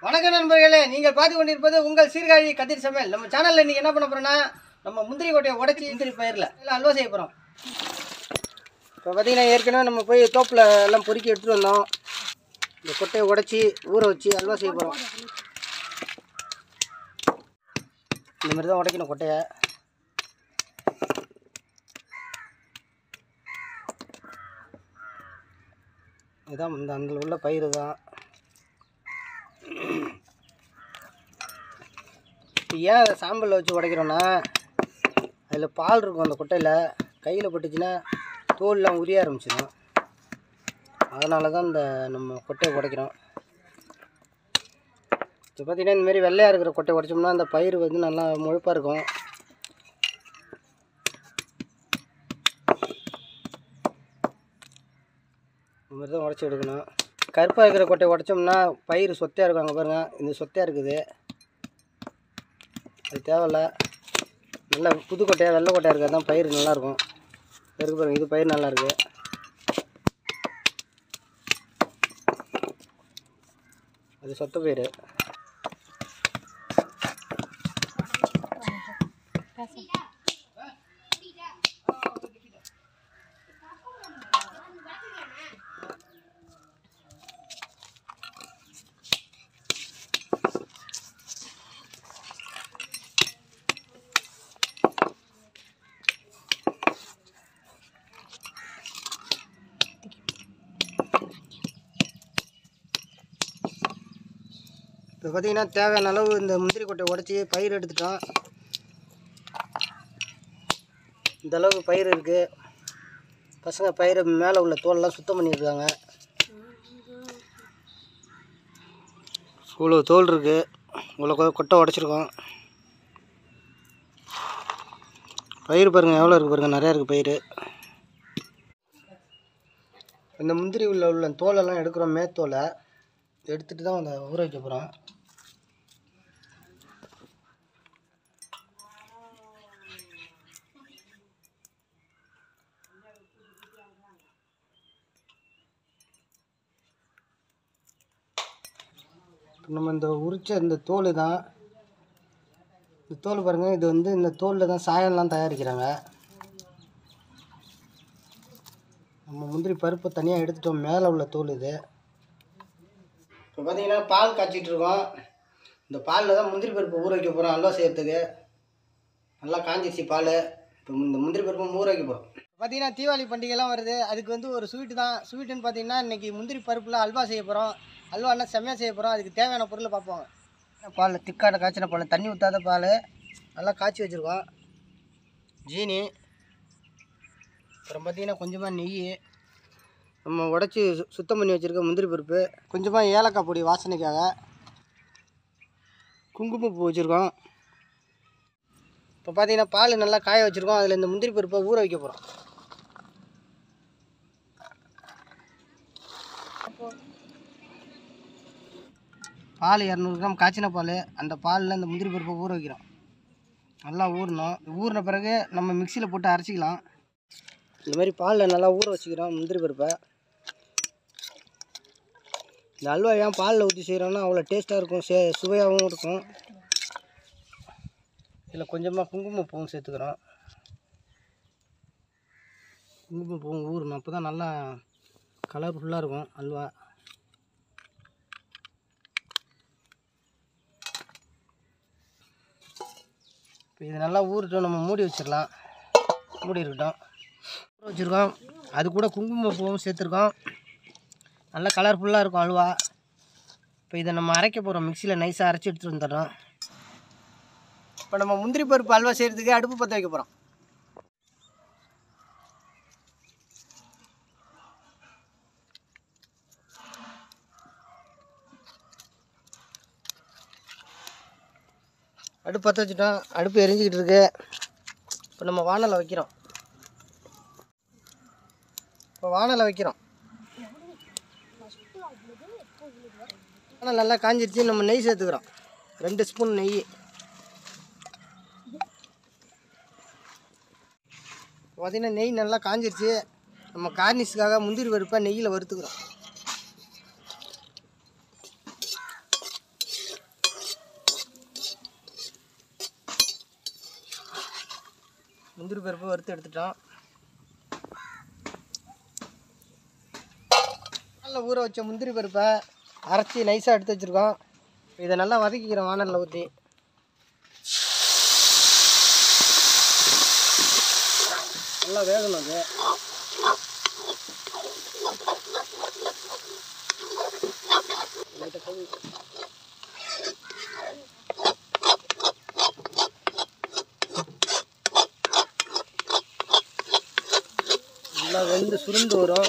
வணக்கம் நண்பர்களே நீங்கள் பார்த்து கொண்டிருப்பது உங்கள் சீர்காழி கதிர் சமையல் நம்ம சேனலில் இன்னைக்கு என்ன பண்ண போகிறோன்னா நம்ம முந்திரி கொட்டையை உடைச்சி முந்திரி பயிரில் எல்லாம் அல்வா செய்ய போகிறோம் இப்போ பார்த்தீங்கன்னா ஏற்கனவே நம்ம போய் தோப்பில் எல்லாம் பொறுக்கி எடுத்துகிட்டு வந்தோம் இந்த கொட்டையை உடைச்சி ஊற வச்சு அல்வா செய்ய போகிறோம் இந்த மாதிரி தான் உடைக்கணும் கொட்டையை இதுதான் இந்த அந்த உள்ள பயிர் தான் இப்போ ஏன் அதை சாம்பலில் வச்சு உடைக்கிறோன்னா அதில் பால் இருக்கும் அந்த கொட்டையில் கையில் பட்டுச்சுன்னா தோல்லாம் உரிய ஆரம்பிச்சிடும் அதனால தான் இந்த நம்ம கொட்டையை உடைக்கிறோம் இப்போ பார்த்தீங்கன்னா இந்த மாதிரி வெள்ளையாக இருக்கிற கொட்டையை உடைச்சோம்னா அந்த பயிர் வந்து நல்லா முழுப்பாக இருக்கும் இந்த மாதிரி தான் உடச்சி எடுக்கணும் கருப்பாக இருக்கிற கொட்டையை உடைச்சோம்னா பயிர் சொத்தையாக இருக்கும் அங்கே பாருங்கள் இந்த சொத்தையாக இருக்குது அது தேவையில்ல நல்ல புது கொட்டையாக வெள்ளை கொட்டையாக இருக்கிறது தான் பயிர் நல்லாயிருக்கும் இருக்கு பாருங்க இது பயிர் நல்லா இருக்கு அது சொத்த பயிர் இப்போ பார்த்தீங்கன்னா தேவையான அளவு இந்த முந்திரி கொட்டை உடச்சி பயிர் எடுத்துட்டோம் இந்த அளவு பயிர் இருக்குது பசங்க பயிர் மேலே உள்ள தோலெல்லாம் சுத்தம் பண்ணியிருக்காங்க இவ்வளோ தோல் இருக்குது இவ்வளோ கொ- கொட்டை உடச்சிருக்கோம் பயிர் பாருங்கள் எவ்வளோ இருக்குது பாருங்கள் நிறையா இருக்குது பயிர் இந்த முந்திரி உள்ள உள்ள தோலெல்லாம் எடுக்கிறோம் மேத்தோலை எடுத்துட்டு தான் அந்த ஊற வைக்க போகிறோம் நம்ம இந்த உரிச்ச இந்த தோல் தான் இந்த தோல் பாருங்கள் இது வந்து இந்த தோலில் தான் சாயம்லாம் தயாரிக்கிறாங்க நம்ம முந்திரி பருப்பை தனியாக எடுத்துட்டோம் மேலே உள்ள தோல் இது இப்போ பார்த்தீங்கன்னா பால் காய்ச்சிட்டு இருக்கோம் இந்த பாலில் தான் முந்திரி பருப்பு ஊற வைக்க போகிறோம் அல்வா செய்கிறதுக்கு நல்லா காஞ்சிருச்சு பால் இப்போ இந்த முந்திரி பருப்பு ஊற வைக்க போகிறோம் பார்த்தீங்கன்னா தீபாவளி பண்டிகைலாம் வருது அதுக்கு வந்து ஒரு ஸ்வீட்டு தான் ஸ்வீட்டுன்னு பார்த்தீங்கன்னா இன்றைக்கி முந்திரி பருப்பில் அல்வா செய்ய போகிறோம் அல்வானா செம்மையாக செய்ய போகிறோம் அதுக்கு தேவையான பொருளை பார்ப்போம் பால் திக்கான காய்ச்சின பால் தண்ணி ஊற்றாத பால் நல்லா காய்ச்சி வச்சுருக்கோம் ஜீனி அப்புறம் பார்த்தீங்கன்னா கொஞ்சமாக நெய் நம்ம உடச்சி சு- சுத்தம் பண்ணி வச்சுருக்க முந்திரி பருப்பு கொஞ்சமாக ஏலக்காய் பொடி வாசனைக்காக குங்குமப்பூ வச்சுருக்கோம் இப்போ பார்த்தீங்கன்னா பால் நல்லா காய வச்சுருக்கோம் அதில் இந்த முந்திரி பருப்பை ஊற வைக்க போகிறோம் பால் இரநூறு கிராம் காய்ச்சின பால் அந்த பாலில் இந்த முந்திரி பருப்பை ஊற வைக்கிறோம் நல்லா ஊறணும் ஊறின பிறகு நம்ம மிக்சியில் போட்டு அரைச்சிக்கலாம் இந்த மாதிரி பாலில் நல்லா ஊற வச்சுக்கிறோம் முந்திரி பருப்பை இந்த அல்வா ஏன் பாலில் ஊற்றி செய்கிறோன்னா அவ்வளோ டேஸ்ட்டாக இருக்கும் சே சுவையாகவும் இருக்கும் இதில் கொஞ்சமாக குங்குமப்பூவும் சேர்த்துக்கிறோம் குங்குமப்பூவும் ஊறணும் அப்போ தான் நல்லா கலர்ஃபுல்லாக இருக்கும் அல்வா இப்போ இது நல்லா ஊறட்டும் நம்ம மூடி வச்சிடலாம் மூடி இருக்கட்டும் ஊற வச்சுருக்கோம் அது கூட குங்குமப்பூவும் சேர்த்துருக்கோம் நல்லா கலர்ஃபுல்லாக இருக்கும் அல்வா இப்போ இதை நம்ம அரைக்க போகிறோம் மிக்சியில் நைஸாக அரைச்சி எடுத்துகிட்டு வந்துடுறோம் இப்போ நம்ம முந்திரி பருப்பு அல்வா செய்கிறதுக்கு அடுப்பு பற்ற வைக்க போகிறோம் அடுப்பு பற்ற வச்சுட்டோம் அடுப்பு எரிஞ்சிக்கிட்டு இருக்கு இப்போ நம்ம வானலை வைக்கிறோம் இப்போ வானலை வைக்கிறோம் ஆனால் நல்லா காஞ்சிருச்சு நம்ம நெய் சேர்த்துக்கிறோம் ரெண்டு ஸ்பூன் நெய் பார்த்தீங்கன்னா நெய் நல்லா காஞ்சிருச்சு நம்ம கார்னிஷ்காக முந்திரி பருப்பை நெய்யில் வறுத்துக்கிறோம் முந்திரி பருப்பு வறுத்து எடுத்துட்டோம் நல்லா ஊற வச்ச முந்திரி பருப்பை அரைச்சி நைஸாக எடுத்து வச்சுருக்கோம் இதை நல்லா வதக்கிக்கிறோம் வானலில் ஊற்றி நல்லா வேகணும் அது நல்லா வெந்து சுருண்டு வரும்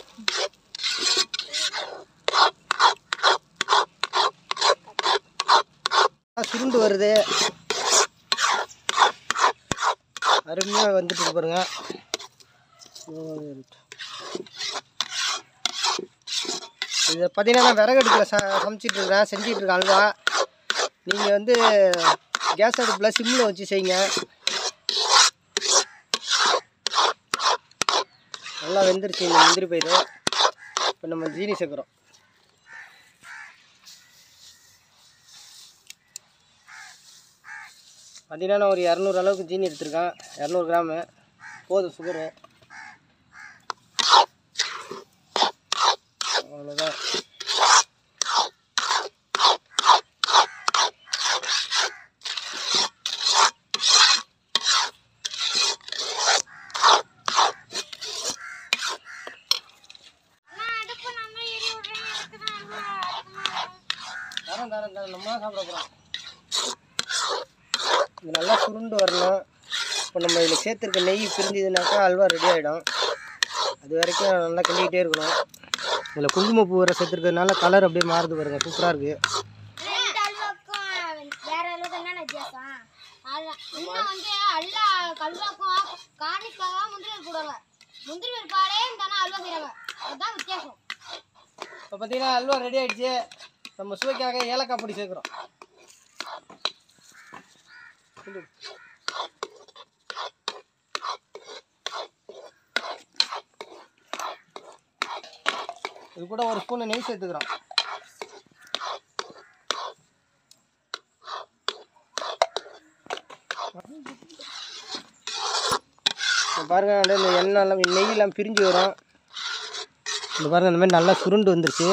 நல்லா சுருண்டு வருது அருமையாக வந்துட்டு இருக்கு பாருங்க இதை பார்த்தீங்கன்னா நான் விறகு அடுப்பில் ச சமைச்சிட்டு இருக்கிறேன் செஞ்சிட்டு இருக்கேன் அல்வா நீங்கள் வந்து கேஸ் அடுப்பில் சிம்மில் வச்சு செய்யுங்க நல்லா வெந்துருச்சு இந்த முந்திரி பயிர் இப்போ நம்ம ஜீனி சேர்க்குறோம் பார்த்தீங்கன்னா நான் ஒரு இரநூறு அளவுக்கு ஜீனி எடுத்திருக்கேன் இரநூறு கிராமு போதும் சுகரு அவ்வளோதான் தரம் தரம் தரம் நம்ம தான் சாப்பிட போகிறோம் இது நல்லா சுருண்டு வரணும் இப்போ நம்ம இதில் சேர்த்துருக்க நெய் பிரிஞ்சுதுனாக்கா அல்வா ரெடி ஆகிடும் அது வரைக்கும் நல்லா கிண்டிக்கிட்டே இருக்கணும் இதில் குங்குமப்பூ வர சேர்த்துருக்கிறதுனால கலர் அப்படியே மாறுது பாருங்க சூப்பராக இருக்குது ரெண்டு அல்வாக்கும் வேற அளவுக்கு என்ன வித்தியாசம் அதான் இன்னும் வந்து எல்லா கல்வாக்கும் கார்னிஷ்காக முந்திரி பருப்பு போடுவாங்க முந்திரி பருப்பாலே இந்த அண்ணா அல்வா செய்றாங்க அதுதான் வித்தியாசம் இப்போ பார்த்தீங்கன்னா அல்வா ரெடி ஆயிடுச்சு நம்ம சுவைக்காக ஏலக்காய் பொடி சேர்க்குறோம் இது கூட ஒரு ஸ்பூன் நெய் சேர்த்துக்கிறோம் இப்ப பாருங்க அப்படியே இந்த எண்ணெய்லாம் நெய்யெல்லாம் பிரிஞ்சு வரும் இந்த பாருங்க இந்த மாதிரி நல்லா சுருண்டு வந்துருச்சு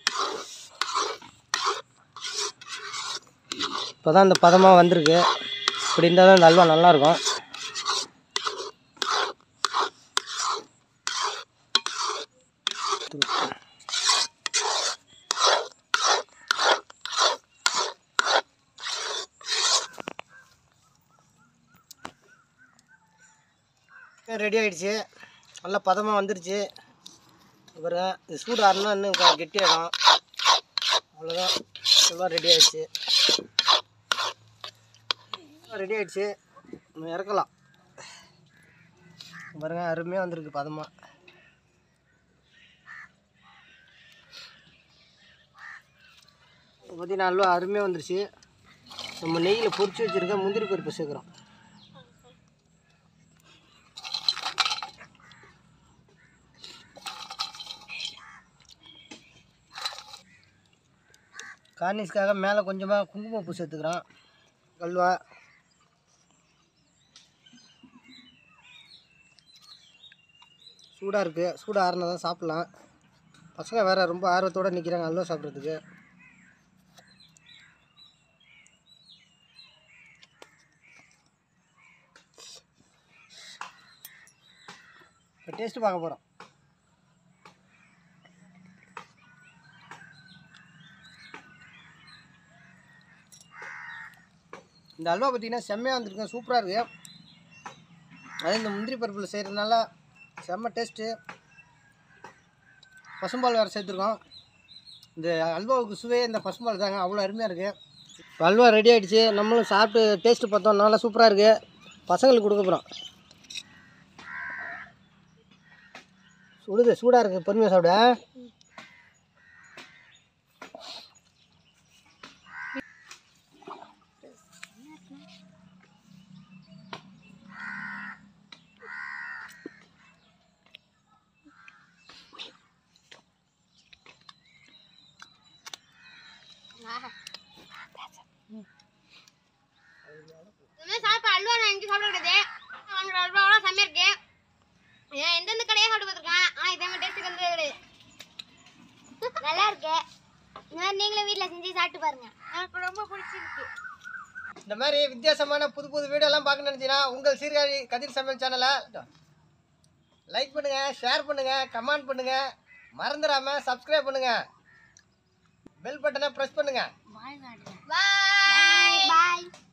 இப்போ தான் இந்த பதமாக வந்திருக்கு இப்படி இருந்தால் தான் இந்த அல்வா நல்லாயிருக்கும் ரெடி ஆயிடுச்சு நல்லா பதமாக வந்துருச்சு பாருங்க இது சூடு ஆறுனா இன்னும் க- கெட்டியாயிடும் அவ்வளோதான் எல்லாம் ரெடி ஆயிடுச்சு ரெடி ஆயிடுச்சு நம்ம இறக்கலாம் பாருங்க அருமையாக வந்திருக்கு பதமாக பார்த்தீங்கன்னா அல்வா அருமையாக வந்துருச்சு நம்ம நெய்யில் பொரிச்சு வச்சுருக்க முந்திரி பருப்பு சேர்க்குறோம் கார்னிஷ்காக மேலே கொஞ்சமாக குங்குமப்பூ சேர்த்துக்கிறோம் கல்வா சூடாக இருக்குது சூடாக ஆறுனா தான் சாப்பிட்லாம் பசங்க வேறு ரொம்ப ஆர்வத்தோடு நிற்கிறாங்க அல்வா சாப்பிட்றதுக்கு இப்போ டேஸ்ட்டு பார்க்க போகிறோம் இந்த அல்வா பார்த்தீங்கன்னா செம்மையாக வந்திருக்கு சூப்பராக இருக்குது அது இந்த முந்திரி பருப்பில் செய்கிறதுனால செம்ம டேஸ்ட்டு பசும்பால் வேறு சேர்த்துருக்கோம் இந்த அல்வாவுக்கு சுவையே இந்த பசும்பால் தாங்க அவ்வளோ அருமையாக இருக்குது இப்போ அல்வா ரெடி ஆகிடுச்சு நம்மளும் சாப்பிட்டு டேஸ்ட்டு பார்த்தோம் நல்லா சூப்பராக இருக்குது பசங்களுக்கு கொடுக்க போகிறோம் சுடுது சூடாக இருக்குது பொறுமையாக சாப்பிட இந்த மாதிரி சாப்பிட அல்வா நான் எங்கேயும் சாப்பிட கிடையாது வாங்குற அல்வாலாம் செம்மையா இருக்கு ஏன் எந்தெந்த கடையாக சாப்பிட்டு பார்த்துருக்கேன் ஆனால் இதே மாதிரி டேஸ்ட்டுக்கு வந்து கிடையாது நல்லா இருக்கு இந்த மாதிரி நீங்களும் வீட்டில் செஞ்சு சாப்பிட்டு பாருங்க எனக்கு ரொம்ப பிடிச்சிருக்கு இந்த மாதிரி வித்தியாசமான புது புது வீடியோலாம் பார்க்க நினச்சிங்கன்னா உங்கள் சீர்காழி கதிர் சமையல் சேனலை லைக் பண்ணுங்கள் ஷேர் பண்ணுங்கள் கமெண்ட் பண்ணுங்கள் மறந்துடாமல் சப்ஸ்கிரைப் பண்ணுங்கள் பெல் பட்டனை ப்ரெஸ் பண்ணுங்கள் பாய் பாய்